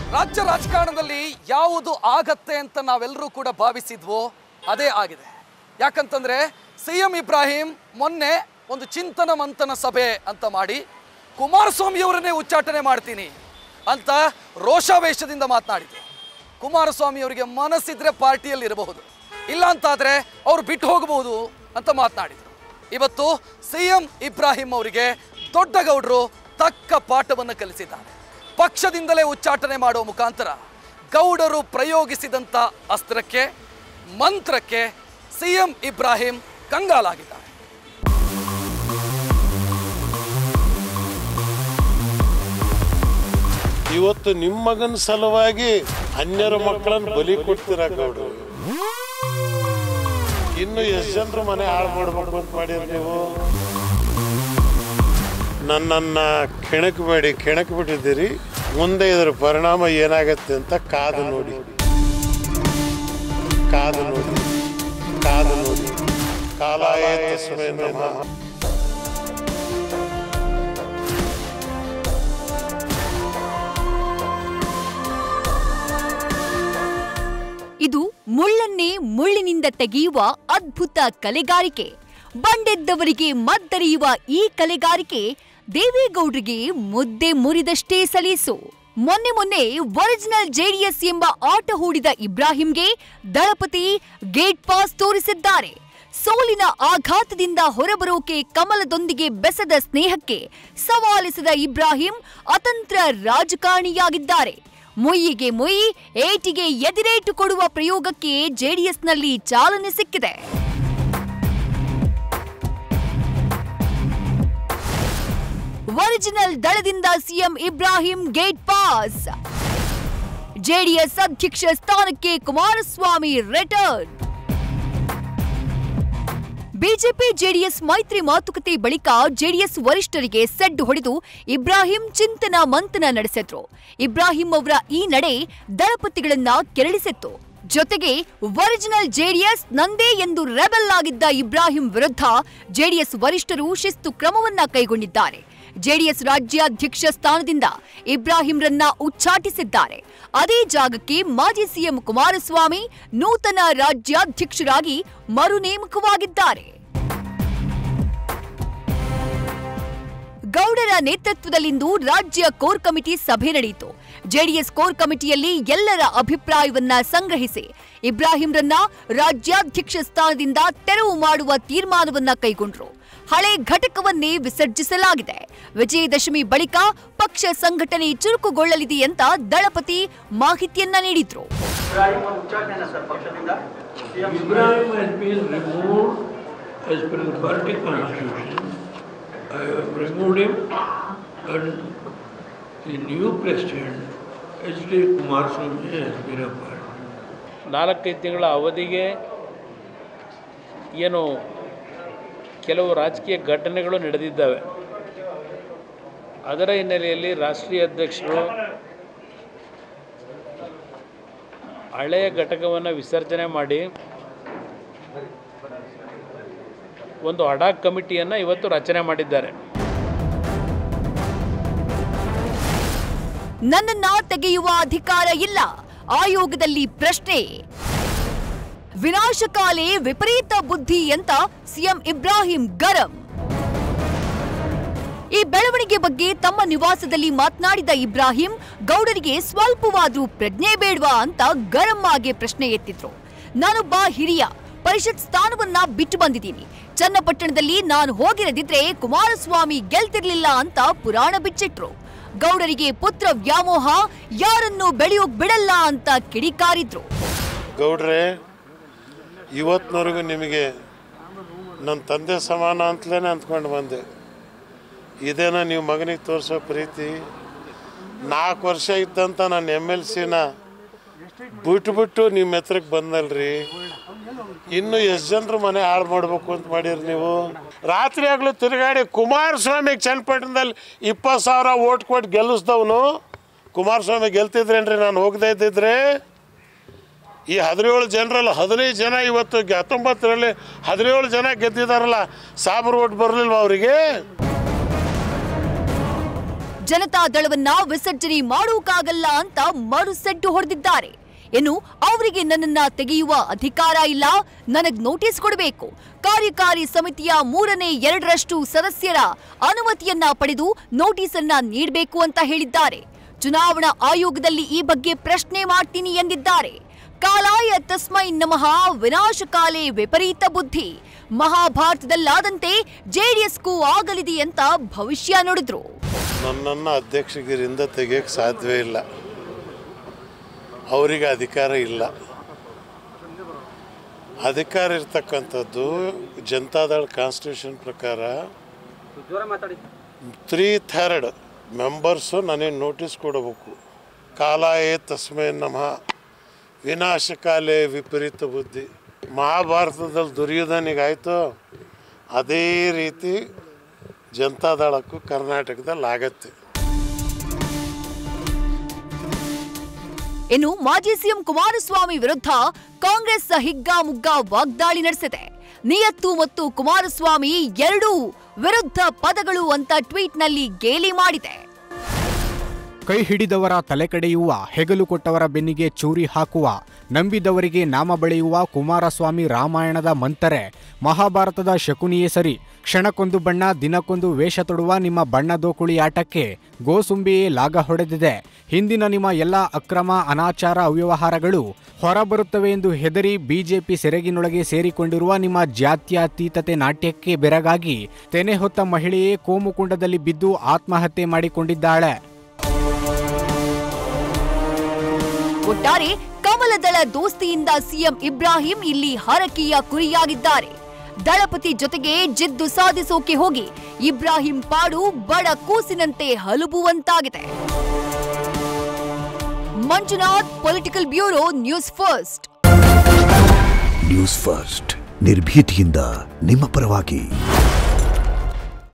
ರಾಜ್ಯ ರಾಜಕಾರಣದಲ್ಲಿ ಯಾವುದು ಆಗತ್ತೆ ಅಂತ ನಾವೆಲ್ಲರೂ ಕೂಡ ಭಾವಿಸಿದ್ವೋ ಅದೇ ಆಗಿದೆ ಯಾಕಂತಂದ್ರೆ ಸಿ ಎಂ ಇಬ್ರಾಹಿಂ ಮೊನ್ನೆ ಒಂದು ಚಿಂತನ ಮಂಥನ ಸಭೆ ಅಂತ ಮಾಡಿ ಕುಮಾರಸ್ವಾಮಿಯವರನ್ನೇ ಉಚ್ಚಾಟನೆ ಮಾಡ್ತೀನಿ ಅಂತ ರೋಷಾವೇಶದಿಂದ ಮಾತನಾಡಿದ್ರು ಕುಮಾರಸ್ವಾಮಿ ಅವರಿಗೆ ಮನಸ್ಸಿದ್ರೆ ಪಾರ್ಟಿಯಲ್ಲಿ ಇರಬಹುದು ಇಲ್ಲ ಅಂತಾದ್ರೆ ಅವ್ರು ಬಿಟ್ಟು ಹೋಗಬಹುದು ಅಂತ ಮಾತನಾಡಿದ್ರು ಇವತ್ತು ಸಿ ಎಂ ಇಬ್ರಾಹಿಂ ಅವರಿಗೆ ದೊಡ್ಡ ಗೌಡರು ತಕ್ಕ ಪಾಠವನ್ನು ಕಲಿಸಿದ್ದಾರೆ ಪಕ್ಷದಿಂದಲೇ ಉಚ್ಚಾಟನೆ ಮಾಡುವ ಮುಖಾಂತರ ಗೌಡರು ಪ್ರಯೋಗಿಸಿದಂಥ ಅಸ್ತ್ರಕ್ಕೆ ಮಂತ್ರಕ್ಕೆ ಸಿ ಎಂ ಇಬ್ರಾಹಿಂ ಕಂಗಾಲಾಗಿದ್ದಾರೆ ಇವತ್ತು ನಿಮ್ಮ ಮಗನ ಸಲುವಾಗಿ ಅನ್ಯರ ಮಕ್ಕಳನ್ನ ಬಲಿ ಕೊಡ್ತೀರ ಗೌಡ್ರು ಇನ್ನು ಎಷ್ಟು ಜನರು ಮನೆ ಹಾಳು ಮಾಡ್ಬೇಕು ಅಂತ ಮಾಡಿರಿ ನೀವು ನನ್ನನ್ನ ಕೆಣಕಬೇಡಿ ಕೆಣಕ್ ಬಿಟ್ಟಿದ್ದೀರಿ ಮುಂದೆ ಇದರ ಪರಿಣಾಮ ಏನಾಗತ್ತೆ ಅಂತ ಕಾದು ನೋಡಿ ಕಾದು ನೋಡಿ ಕಾದು ನೋಡಿ ಕಾಲಾಯ ತಸ್ಮೈ ನಮಃ ಇದು ಮುಳ್ಳನ್ನೇ ಮುಳ್ಳಿನಿಂದ ತೆಗೆಯುವ ಅದ್ಭುತ ಕಲೆಗಾರಿಕೆ ಬಂಡೆದ್ದವರಿಗೆ ಮದ್ದರಿಯುವ ಈ ಕಲೆಗಾರಿಕೆ ದೇವೇಗೌಡರಿಗೆ ಮುದ್ದೆ ಮುರಿದಷ್ಟೇ ಸಲೀಸು ಮೊನ್ನೆ ಮೊನ್ನೆ ಒರಿಜಿನಲ್ ಜೆಡಿಎಸ್ ಎಂಬ ಆಟ ಹೂಡಿದ ಇಬ್ರಾಹಿಂಗೆ ದಳಪತಿ ಗೇಟ್ ಪಾಸ್ ತೋರಿಸಿದ್ದಾರೆ ಸೋಲಿನ ಆಘಾತದಿಂದ ಹೊರಬರೋಕೆ ಕಮಲದೊಂದಿಗೆ ಬೆಸದ ಸ್ನೇಹಕ್ಕೆ ಸವಾಲಿಸಿದ ಇಬ್ರಾಹಿಂ ಅತಂತ್ರ ರಾಜಕಾರಣಿಯಾಗಿದ್ದಾರೆ ಮೊಯ್ಯಿಗೆ ಮೊಯ್ ಏಟಿಗೆ ಎದಿರೇಟು ಕೊಡುವ ಪ್ರಯೋಗಕ್ಕೆ ಜೆಡಿಎಸ್ನಲ್ಲಿ ಚಾಲನೆ ಸಿಕ್ಕಿದೆ ಒರಿಜಿನಲ್ ದಳದಿಂದ CM Ibrahim gate pass JDS ಅಧ್ಯಕ್ಷ ಸ್ಥಾನಕ್ಕೆ ಕುಮಾರಸ್ವಾಮಿ ರಿಟರ್ನ್ ಬಿಜೆಪಿ ಜೆಡಿಎಸ್ ಮೈತ್ರಿ ಮಾತುಕತೆ ಬಳಿಕ ಜೆಡಿಎಸ್ ವರಿಷ್ಠರಿಗೆ ಸೆಡ್ ಹೊಡೆದು ಇಬ್ರಾಹಿಂ ಚಿಂತನ ಮಂಥನ ನಡೆಸಿದ್ರು ಇಬ್ರಾಹಿಂ ಅವರ ಈ ನಡೆ ದಳಪತಿಗಳನ್ನ ಕೆರಳಿಸಿತ್ತು ಜೊತೆಗೆ ಒರಿಜಿನಲ್ ಜೆಡಿಎಸ್ ನಂದೇ ಎಂದು ರೆಬೆಲ್ ಆಗಿದ್ದ ಇಬ್ರಾಹಿಂ ವಿರುದ್ಧ ಜೆಡಿಎಸ್ ವರಿಷ್ಠರು ಶಿಸ್ತು ಕ್ರಮವನ್ನ ಕೈಗೊಂಡಿದ್ದಾರೆ ಜೆಡಿಎಸ್ ರಾಜ್ಯಾಧ್ಯಕ್ಷ ಸ್ಥಾನದಿಂದ ಇಬ್ರಾಹಿಂರನ್ನ ಉಚ್ಚಾಟಿಸಿದ್ದಾರೆ ಅದೇ ಜಾಗಕ್ಕೆ ಮಾಜಿ ಸಿಎಂ ಕುಮಾರಸ್ವಾಮಿ ನೂತನ ರಾಜ್ಯಾಧ್ಯಕ್ಷರಾಗಿ ಮರು ನೇಮಕವಾಗಿದ್ದಾರೆ ಗೌಡರ ನೇತೃತ್ವದಲ್ಲಿಂದು ರಾಜ್ಯ ಕೋರ್ ಕಮಿಟಿ ಸಭೆ ನಡೆಯಿತು ಜೆಡಿಎಸ್ ಕೋರ್ ಕಮಿಟಿಯಲ್ಲಿ ಎಲ್ಲರ ಅಭಿಪ್ರಾಯವನ್ನ ಸಂಗ್ರಹಿಸಿ ಇಬ್ರಾಹಿಂರನ್ನ ರಾಜ್ಯಾಧ್ಯಕ್ಷ ಸ್ಥಾನದಿಂದ ತೆರವು ಮಾಡುವ ತೀರ್ಮಾನವನ್ನ ಕೈಗೊಂಡ್ರು ಹಳೆ ಘಟಕವನ್ನೇ ವಿಸರ್ಜಿಸಲಾಗಿದೆ ವಿಜಯದಶಮಿ ಬಳಿಕ ಪಕ್ಷ ಸಂಘಟನೆ ಚುರುಕುಗೊಳ್ಳಲಿದೆ ಅಂತ ದಳಪತಿ ಮಾಹಿತಿಯನ್ನ ನೀಡಿದ್ರು Ibrahim has been removed as per the party constitution. I have removed him and the new president, H.D. Kumaraswamy has been appointed. ನಾಲ್ಕೈದು ತಿಂಗಳ ಅವಧಿಗೆ ಏನು ಕೆಲವು ರಾಜಕೀಯ ಘಟನೆಗಳು ನಡೆದಿದ್ದಾವೆ ಅದರ ಹಿನ್ನೆಲೆಯಲ್ಲಿ ರಾಷ್ಟ್ರೀಯ ಅಧ್ಯಕ್ಷರು ಹಳೆಯ ಘಟಕವನ್ನು ವಿಸರ್ಜನೆ ಮಾಡಿ ಒಂದು ಅಡಾಕ್ ಕಮಿಟಿಯನ್ನು ಇವತ್ತು ರಚನೆ ಮಾಡಿದ್ದಾರೆ ನನ್ನನ್ನ ತೆಗೆಯುವ ಅಧಿಕಾರ ಇಲ್ಲ ಆಯೋಗದಲ್ಲಿ ಪ್ರಶ್ನೆ ವಿನಾಶಕಾಲೆ ವಿಪರೀತ ಬುದ್ಧಿ ಅಂತ ಸಿಎಂ ಇಬ್ರಾಹಿಂ ಗರಂ ಈ ಬೆಳವಣಿಗೆ ಬಗ್ಗೆ ತಮ್ಮ ನಿವಾಸದಲ್ಲಿ ಮಾತನಾಡಿದ ಇಬ್ರಾಹಿಂ ಗೌಡರಿಗೆ ಸ್ವಲ್ಪವಾದ್ರೂ ಪ್ರಜ್ಞೆ ಬೇಡ್ವಾ ಅಂತ ಗರಂ ಆಗಿ ಪ್ರಶ್ನೆ ಎತ್ತಿದ್ರು ನಾನೊಬ್ಬ ಹಿರಿಯ ಪರಿಷತ್ ಸ್ಥಾನವನ್ನ ಬಿಟ್ಟು ಬಂದಿದ್ದೀನಿ ಚನ್ನಪಟ್ಟಣದಲ್ಲಿ ನಾನು ಹೋಗಿರದಿದ್ರೆ ಕುಮಾರಸ್ವಾಮಿ ಗೆಲ್ತಿರ್ಲಿಲ್ಲ ಅಂತ ಪುರಾಣ ಬಿಚ್ಚಿಟ್ರು ಗೌಡರಿಗೆ ಪುತ್ರ ವ್ಯಾಮೋಹ ಯಾರನ್ನು ಬೆಳೆಯೋಕ್ ಬಿಡಲ್ಲ ಅಂತ ಕಿಡಿಕಾರಿದ್ರು ಗೌಡ್ರೆ ಇವತ್ತಿನವರೆಗೂ ನಿಮಗೆ ನನ್ನ ತಂದೆ ಸಮಾನ ಅಂತಲೇ ಅಂದ್ಕೊಂಡು ಬಂದೆ ಇದೇನ ನೀವು ಮಗನಿಗೆ ತೋರಿಸೋ ಪ್ರೀತಿ ನಾಲ್ಕು ವರ್ಷ ಇದ್ದಂಥ ನಾನು ಎಮ್ ಎಲ್ ಸಿನ ಬಿಟ್ಬಿಟ್ಟು ನಿಮ್ಮ ಹತ್ರಕ್ಕೆ ಬಂದಲ್ರಿ ಇನ್ನು ಎಷ್ಟು ಜನರು ಮನೆ ಹಾಳು ಮಾಡ್ಬೇಕು ಅಂತ ಮಾಡಿರಿ ನೀವು ರಾತ್ರಿ ಆಗಲೂ ತಿರುಗಾಡಿ ಕುಮಾರಸ್ವಾಮಿಗೆ ಚನ್ನಪಟ್ಟಣದಲ್ಲಿ ಇಪ್ಪತ್ತು ಸಾವಿರ ಓಟ್ ಕೊಟ್ಟು ಗೆಲ್ಲಿಸ್ದವನು ಕುಮಾರಸ್ವಾಮಿ ಗೆಲ್ತಿದ್ರೇನ್ರಿ ನಾನು ಹೋಗದೇ ಇದ್ದಿದ್ರೆ ಈ ಹದಿನೇಳು ಜನರಲ್ಲಿ ಹದಿನೈದು ಜನ ಇವತ್ತು ಗೆ- ಹತ್ತೊಂಬತ್ತರಲ್ಲಿ ಹದಿನೇಳು ಜನ ಗೆದ್ದಿದಾರಲ್ಲ ಸಾಬ್ರು ಓಟ್ ಬರಲಿಲ್ವ ಅವರಿಗೆ ಜನತಾ ದಳವನ್ನ ವಿಸರ್ಜನೆ ಮಾಡೋಕ್ಕಾಗಲ್ಲ ಅಂತ ಮರುಸೆಡ್ಡು ಹೊಡೆದಿದ್ದಾರೆ ಇನ್ನು ಅವರಿಗೆ ನನ್ನನ್ನ ತೆಗೆಯುವ ಅಧಿಕಾರ ಇಲ್ಲ ನನಗ್ ನೋಟಿಸ್ ಕೊಡಬೇಕು ಕಾರ್ಯಕಾರಿ ಸಮಿತಿಯ ಮೂರನೇ ಎರಡರಷ್ಟು ಸದಸ್ಯರ ಅನುಮತಿಯನ್ನ ಪಡೆದು ನೋಟಿಸ್ ಅನ್ನ ನೀಡಬೇಕು ಅಂತ ಹೇಳಿದ್ದಾರೆ ಚುನಾವಣಾ ಆಯೋಗದಲ್ಲಿ ಈ ಬಗ್ಗೆ ಪ್ರಶ್ನೆ ಮಾಡ್ತೀನಿ ಎಂದಿದ್ದಾರೆ ಕಾಲಾಯ ತಸ್ಮೈ ನಮಃ ವಿನಾಶಕಾಲೇ ವಿಪರೀತ ಬುದ್ಧಿ ಮಹಾಭಾರತದಲ್ಲಾದಂತೆ ಜೆಡಿಎಸ್ಗೂ ಆಗಲಿದೆ ಅಂತ ಭವಿಷ್ಯ ನುಡಿದ್ರು ನನ್ನನ್ನು ಅಧ್ಯಕ್ಷಗಿರಿಂದ ತೆಗಿಯೋಕ್ಕೆ ಸಾಧ್ಯವೇ ಇಲ್ಲ ಅವರಿಗೆ ಅಧಿಕಾರ ಇಲ್ಲ ಅಧಿಕಾರ ಇರ್ತಕ್ಕಂಥದ್ದು ಜನತಾದಳ ಕಾನ್ಸ್ಟಿಟ್ಯೂಷನ್ ಪ್ರಕಾರ ತ್ರೀ ಥರ್ಡ್ ಮೆಂಬರ್ಸು ನನಗೆ ನೋಟಿಸ್ ಕೊಡಬೇಕು ಕಾಲಾಯೇ ತಸ್ಮೈ ನಮಃ ವಿನಾಶಕಾಲೇ ವಿಪರೀತ ಬುದ್ಧಿ ಮಹಾಭಾರತದಲ್ಲಿ ದುರ್ಯೋಧನಿಗಾಯಿತು ಅದೇ ರೀತಿ ಜನತಾದಳಕ್ಕೂ ಕರ್ನಾಟಕದಲ್ಲಿ ಆಗತ್ತೆ ಇನ್ನು ಮಾಜಿ ಸಿಎಂ ಕುಮಾರಸ್ವಾಮಿ ವಿರುದ್ಧ ಕಾಂಗ್ರೆಸ್ ಹಿಗ್ಗಾಮುಗ್ಗಾ ವಾಗ್ದಾಳಿ ನಡೆಸಿದೆ ನಿಯತ್ತು ಮತ್ತು ಕುಮಾರಸ್ವಾಮಿ ಎರಡೂ ವಿರುದ್ಧ ಪದಗಳು ಅಂತ ಟ್ವೀಟ್ನಲ್ಲಿ ಗೇಲಿ ಮಾಡಿದೆ ಕೈ ಹಿಡಿದವರ ತಲೆ ಕಡೆಯುವ ಹೆಗಲು ಕೊಟ್ಟವರ ಬೆನ್ನಿಗೆ ಚೂರಿ ಹಾಕುವ ನಂಬಿದವರಿಗೆ ನಾಮ ಬೆಳೆಯುವ ಕುಮಾರಸ್ವಾಮಿ ರಾಮಾಯಣದ ಮಂತರೆ ಮಹಾಭಾರತದ ಶಕುನಿಯೇ ಸರಿ ಕ್ಷಣಕ್ಕೊಂದು ಬಣ್ಣ ದಿನಕ್ಕೊಂದು ವೇಷ ತೊಡುವ ನಿಮ್ಮ ಬಣ್ಣದೋಕುಳಿ ಆಟಕ್ಕೆ ಗೋಸುಂಬಿಯೇ ಲಾಗ ಹೊಡೆದಿದೆ ಹಿಂದಿನ ನಿಮ್ಮ ಎಲ್ಲ ಅಕ್ರಮ ಅನಾಚಾರ ಅವ್ಯವಹಾರಗಳು ಹೊರಬರುತ್ತವೆ ಎಂದು ಹೆದರಿ ಬಿಜೆಪಿ ಸೆರಗಿನೊಳಗೆ ಸೇರಿಕೊಂಡಿರುವ ನಿಮ್ಮ ಜಾತ್ಯತೀತತೆ ನಾಟ್ಯಕ್ಕೆ ಬೆರಗಾಗಿ ತೆನೆ ಹೊತ್ತ ಮಹಿಳೆಯೇ ಕೋಮುಕುಂಡದಲ್ಲಿ ಬಿದ್ದು ಆತ್ಮಹತ್ಯೆ ಮಾಡಿಕೊಂಡಿದ್ದಾಳೆ ಒಟ್ಟಾರೆ ಕಮಲದಳ ದೋಸ್ತಿಯಿಂದ ಸಿಎಂ ಇಬ್ರಾಹಿಂ ಇಲ್ಲಿ ಹರಕೆಯ ಕುರಿಯಾಗಿದ್ದಾರೆ ದಳಪತಿ ಜೊತೆಗೆ ಜಿದ್ದು ಸಾಧಿಸೋಕೆ ಹೋಗಿ ಇಬ್ರಾಹಿಂ ಪಾಡು ಬಡ ಕೂಸಿನಂತೆ ಹಲುಬುವಂತಾಗಿದೆ Manjunath political bureau news first news first ನಿರ್ಭೀತಿಯಿಂದ ನಿಮ್ಮ ಪರವಾಗಿ